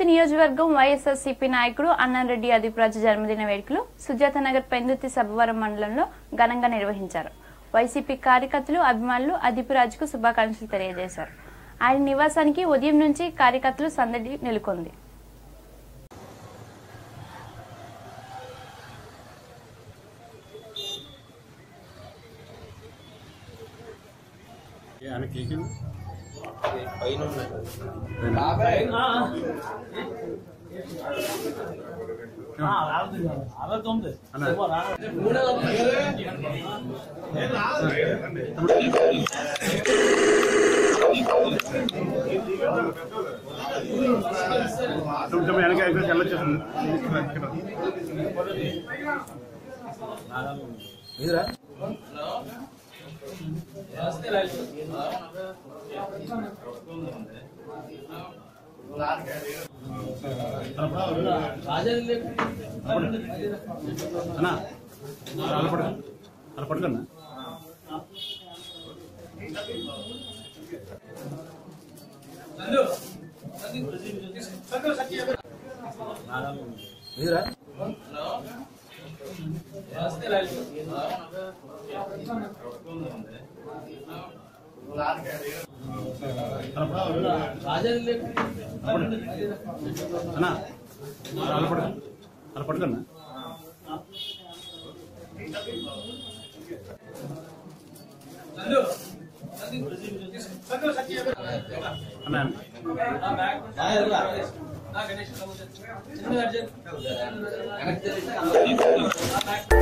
నియోజకవర్గం వైఎస్ఆర్సీపీ నాయకుడు అన్నారెడ్డి అదిపురాజు జన్మదిన వేడుకలు సుజాత నగర్ పెందుతి సభవరం మండలంలో ఘనంగా నిర్వహించారు వైసీపీ కార్యకర్తలు అభిమానులు అదిపురాజుకు శుభాకాంక్షలు తెలియజేశారు ఆయన నివాసానికి ఉదయం నుంచి కార్యకర్తలు సందడి నెలకొంది ఏ ఆయన కేక్ పైన కొంచెం వెనక ఎక్కడ వెళ్ళొచ్చేసింది మీరా అన్నా అలా పడుకో అలా పడుకున్నా మీరా అన్నా అలా పడుకో అలా పడుకున్నా అన్నా వెనక్కి తిరిగి